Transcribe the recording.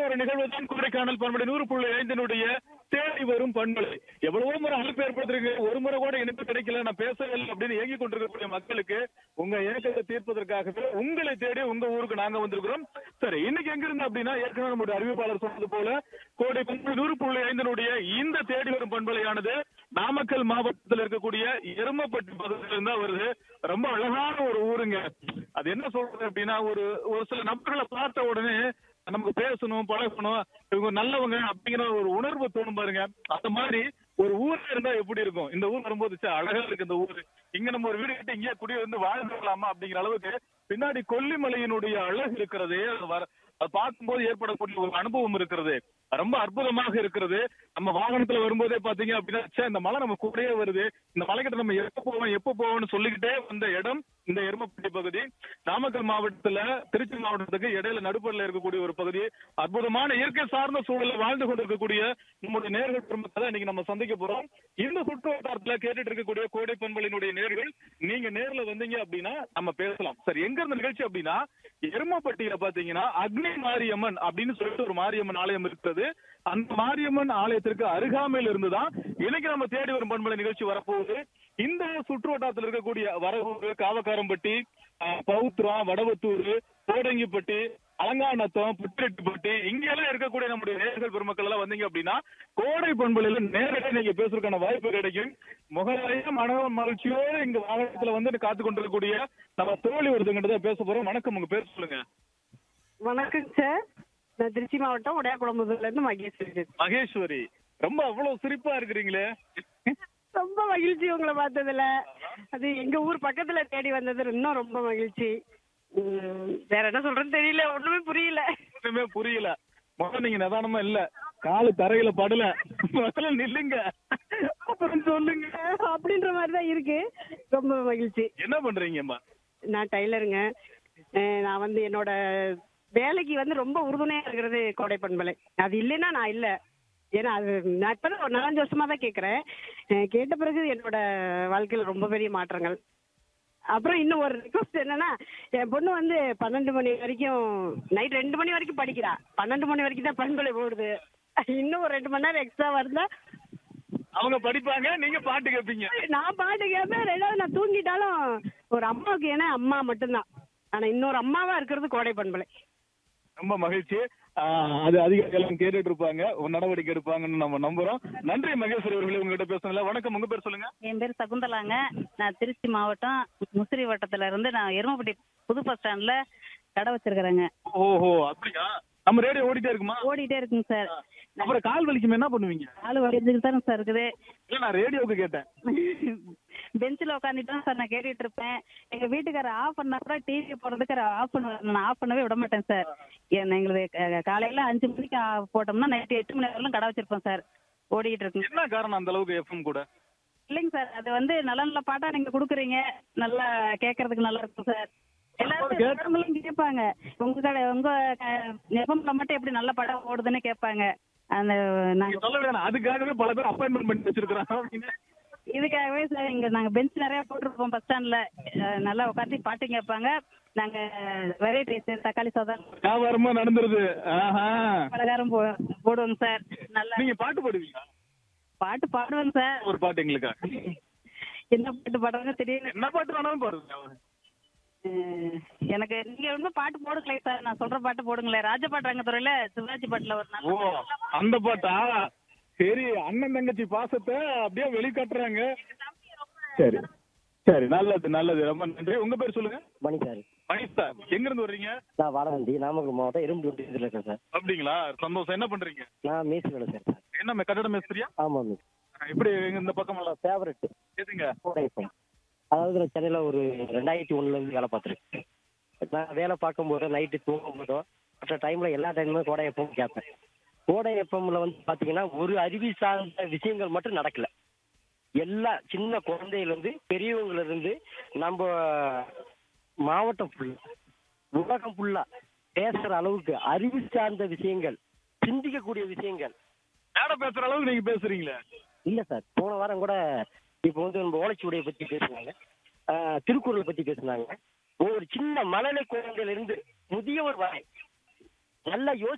ஒரு நிகழ்வு தான் கொடைக்கானல் பண்படை நூறு புள்ளி ஐந்தினுடைய தேடி வரும் பண்பலை எவ்வளவோ முறை அழைப்பு ஏற்படுத்திருக்கு ஒரு முறை கூட இணைப்பு கிடைக்கல நான் பேசவே இல்லை அப்படின்னு ஏங்கி கொண்டிருக்கக்கூடிய மக்களுக்கு உங்க ஏக்கத்தை தீர்ப்பதற்காகவே உங்களை தேடி உங்க ஊருக்கு நாங்க வந்திருக்கிறோம் சரி இன்னைக்கு எங்க இருந்து அப்படின்னா ஏற்கனவே நம்முடைய அறிவிப்பாளர் சொன்னது போல கோடை பண்பலை நூறு புள்ளி ஐந்தினுடைய இந்த தேடி வரும் பண்பலையானது நாமக்கல் மாவட்டத்தில் இருக்கக்கூடிய எருமப்பட்டி பகுதியில இருந்தா வருது ரொம்ப அழகான ஒரு ஊருங்க அது என்ன சொல்றது அப்படின்னா ஒரு ஒரு சில நபர்களை பார்த்த உடனே நமக்கு பேசணும் பழகணும் இவங்க நல்லவங்க அப்படிங்கிற ஒரு உணர்வு தோணும் பாருங்க அந்த மாதிரி ஒரு ஊர்ல இருந்தா எப்படி இருக்கும் இந்த ஊர் வரும்போது ச்சே, அழகா இருக்கு இந்த ஊர் இங்க நம்ம ஒரு வீடு கட்டி இங்கே குடி வந்து வாழ்ந்துடலாமா அப்படிங்கிற அளவுக்கு பின்னாடி கொல்லிமலையினுடைய அழகு இருக்கிறதே அது வர அது பார்க்கும்போது ஏற்படக்கூடிய ஒரு அனுபவம் இருக்கிறது ரொம்ப அற்புதமாக இருக்கிறது நம்ம வாகனத்துல வரும்போதே பாத்தீங்க அப்படின்னா ச்சே, இந்த மலை நம்ம கூடயே வருது இந்த மலைக்கிட்ட நம்ம எப்ப போவோம் எப்ப போவோம்னு சொல்லிக்கிட்டே வந்த இடம் இந்த எருமப்பட்டி பகுதி நாமக்கல் மாவட்டத்துல திருச்சி மாவட்டத்துக்கு இடையில நடுப்பரில் இருக்கக்கூடிய ஒரு பகுதி அற்புதமான இயற்கை சார்ந்த சூழல்ல வாழ்ந்து கொண்டிருக்கக்கூடிய நம்முடைய நேர்கள் பெருமக்களை இன்னைக்கு நம்ம சந்திக்க போறோம் இந்த சுற்று வட்டாரத்துல கேட்டுட்டு இருக்கக்கூடிய கோடை பண்பலினுடைய நேர்கள் நீங்க நேர்ல வந்தீங்க அப்படின்னா நம்ம பேசலாம் சரி எங்க இருந்த நிகழ்ச்சி அப்படின்னா எருமப்பட்டியில பாத்தீங்கன்னா அக்னி மாரியம்மன் அப்படின்னு சொல்லிட்டு ஒரு மாரியம்மன் ஆலயம் இருக்கிறது அந்த மாரியம்மன் ஆலயத்திற்கு அருகாமையில் இருந்துதான் இன்னைக்கு நம்ம தேடி வரும் பண்பலை நிகழ்ச்சி வரப்போகுது இந்த சுற்று வட்டாரத்தில் இருக்கக்கூடிய வரகூர் காவக்காரம்பட்டி அஹ், பவுத்ரா வடவத்தூர் கோடங்கிப்பட்டி அலங்காநத்தம் புற்றெட்டுப்பட்டி இங்க எல்லாம் இருக்கக்கூடிய நம்முடைய நேர்கள் பெருமக்கள் எல்லாம் வந்தீங்க அப்படின்னா கோடை பண்பலையில நேரடியாக நீங்க பேசுறதுக்கான வாய்ப்பு கிடைக்கும் முகலாய மன மகிழ்ச்சியோடு இங்க வாகனத்துல வந்து காத்து கொண்டிருக்கக்கூடிய நம்ம தோழி ஒருத்தங்கிட்ட தான் பேச போறோம் வணக்கம் உங்க பேர் சொல்லுங்க வணக்கம் சார் நான் திருச்சி மாவட்டம் உடையாக்குளம்புதூர்ல இருந்து மகேஸ்வரி பேசுறேன். மகேஸ்வரி ரொம்ப அவ்வளவு சிரிப்பா இருக்கிறீங்களே ரொம்ப மகிழ்ச்சி உங்களை பார்த்ததுல அது எங்க ஊர் பக்கத்துல தேடி வந்தது இன்னும் ரொம்ப மகிழ்ச்சி உம், வேற என்ன சொல்றேன்னு தெரியல ஒண்ணுமே புரியல ஒண்ணுமே புரியல முதல்ல நீங்க நிதானமா இல்ல காலு தரையில படல முதல்ல நில்லுங்க அப்புறம் சொல்லுங்க அப்படின்ற மாதிரி தான் இருக்கு ரொம்ப மகிழ்ச்சி என்ன பண்றீங்கம்மா நான் டைலருங்க அஹ் நான் வந்து என்னோட வேலைக்கு வந்து ரொம்ப உறுதுணையா இருக்கிறது கோடை பண்பலை அது இல்லைன்னா நான் இல்ல ஏன்னா அது நான் இப்பதான் ஒரு நாலஞ்சு வருஷமா தான் கேட்கறேன் அஹ் கேட்ட பிறகு என்னோட வாழ்க்கையில ரொம்ப பெரிய மாற்றங்கள் அப்புறம் இன்னும் ஒரு ரிக்வஸ்ட் என்னன்னா என் பொண்ணு வந்து பன்னெண்டு மணி வரைக்கும் நைட் ரெண்டு மணி வரைக்கும் படிக்கிறா பன்னெண்டு மணி வரைக்கும் தான் பண்பலை போடுது இன்னும் ஒரு ரெண்டு மணி நேரம் எக்ஸ்ட்ரா வருதா அவங்க படிப்பாங்க நீங்க பாட்டு கேட்பீங்க நான் பாட்டு கேட்பேன் ரெண்டாவது நான் தூங்கிட்டாலும் ஒரு அம்மாவுக்கு ஏன்னா அம்மா மட்டும்தான் ஆனா இன்னொரு அம்மாவா இருக்கிறது கோடை பண்பலை ரொம்ப மகிழ்ச்சி ஆஹ் அது அதிகாரிகள் கேட்டுட்டு இருப்பாங்க ஒரு நடவடிக்கை எடுப்பாங்கன்னு நம்ம நம்புறோம் நன்றி மகேஸ்வரி அவர்களே உங்ககிட்ட பேசுனதுல வணக்கம் உங்க பேர் சொல்லுங்க என் பேர் சகுந்தலாங்க நான் திருச்சி மாவட்டம் முசிறி வட்டத்துல இருந்து நான் எருமப்பட்டி புது பஸ் ஸ்டாண்ட்ல கடை வச்சிருக்கிறேங்க ஓஹோ அப்படியா நம்ம ரேடியோ ஓடிட்டே இருக்குமா ஓடிட்டே இருக்குங்க சார் அப்புறம் கால் வலிக்குமே என்ன பண்ணுவீங்க ஆளு வடிஞ்சுட்டு தானே சார் இருக்குது இல்ல நான் ரேடியோவுக்கு கேட்டேன் பெஞ்சில் உட்காந்துட்டு தான் சார் நான் கேட்டுட்டு இருப்பேன் எங்க வீட்டுக்காரர் ஆஃப் பண்ணா கூட டிவி போடுறதுக்கு ஆஃப் பண்ண நான் ஆஃப் பண்ணவே விட மாட்டேன் சார் ஏன்னா எங்களுக்கு அஹ், காலையில அஞ்சு மணிக்கு ஆ- போட்டோம்னா நைட்டு எட்டு மணி வரையிலும் கடை வச்சிருப்போம் சார் ஓடிக்கிட்டு இருக்குங்க என்ன காரணம் அந்த அளவுக்கு எஃப்எம் கூட இல்லைங்க சார் அது வந்து நல்ல நல்ல பாட்டா நீங்க குடுக்குறீங்க நல்லா கேட்கறதுக்கு நல்லா இருக்கும் சார் எல்லாரும் எல்லாருங்களும் கேட்பாங்க உங்க கடை உங்க எஃப்எம்ல மட்டும் எப்படி நல்ல படம் ஓடுதுன்னு கேட்பாங்க அந்த நீங்க நாங்க சொல்ல வேணாம் அதுக்காகவே பல பேர் அப்பாயின்மெண்ட் பண்ணி வச்சிருக்கிறாங்க இதுக்காகவே சார் இங்க நாங்க பெஞ்ச் நிறைய போட்டிருப்போம் பஸ் ஸ்டாண்ட்ல நல்லா உட்காந்து பாட்டு கேட்பாங்க நாங்க வெரைட்டிஸ் தக்காளி சாதம் வியாபாரமா நடந்துருது ஆஹா பலகாரம் போ போடுவோங்க சார் நல்லா நீங்க பாட்டு பாடுவீங்களா பாட்டு பாடுவேங்க சார் ஒரு பாட்டு எங்களுக்கா என்ன பாட்டு பாடுறாங்க திடீர்னு என்ன பாட்டு வேணாலும் பாடுங்க அஹ் எனக்கு நீங்க வந்து பாட்டு போடுங்களே சார் நான் சொல்ற பாட்டு போடுங்களேன் ராஜபாட்டு ரங்கத்துறையில சிவாஜி பாட்டுல ஒரு ஓ நல்ல அந்த பாட்டா சரி அண்ணன் தங்கச்சி பாசத்தை அப்படியே வெளிக்காட்டுறாங்க சரி சரி நல்லது நல்லது ரொம்ப நன்றி உங்க பேர் சொல்லுங்க மணி சார் மணி சார் எங்க இருந்து வர்றீங்க நான் வாழவண்டி நாமக்கல் மாவட்டம் எறும்பு இதில் இருக்கேன் சார் அப்படிங்களா சந்தோஷம் என்ன பண்றீங்க நான் மேஸ்திரி வேலை சார் சார் என்ன மே- கட்டட மேஸ்திரியா ஆமாம் மிஸ் இப்படி எங்க இந்த பக்கம் எல்லாம் ஃபேவரட் எதுங்க கோடைப்பம் அதாவது நான் சென்னையில் ஒரு ரெண்டாயிரத்தி ஒன்றுலேருந்து வேலை பார்த்துருக்கேன் நான் வேலை பார்க்கும்போது நைட்டு தூங்கும் போதோ மற்ற டைமில் எல்லா டைமுமே கோடை எப்பவும் கேட்பேன் கோடை எப்பமில் வந்து பார்த்தீங்கன்னா ஒரு அறிவி சார்ந்த விஷயங்கள் மட்டும் நடக்கல எல்லா சின்ன குழந்தையிலேருந்து பெரியவங்களிருந்து நம்ம மாவட்டம் ஃபுல்லாக உலகம் ஃபுல்லாக பேசுகிற அளவுக்கு அறிவு சார்ந்த விஷயங்கள் சிந்திக்கக்கூடிய விஷயங்கள் மேட பேசுற அளவுக்கு நீங்க பேசுறீங்களே இல்ல சார் போன வாரம் கூட இப்போ வந்து நம்ம ஓலைச்சுவடியை பத்தி பேசுனாங்க ஆஹ் திருக்குறளை பத்தி பேசுனாங்க ஒரு சின்ன மழலை குழந்தையில இருந்து முதியவர் வரை நல்லா யோசி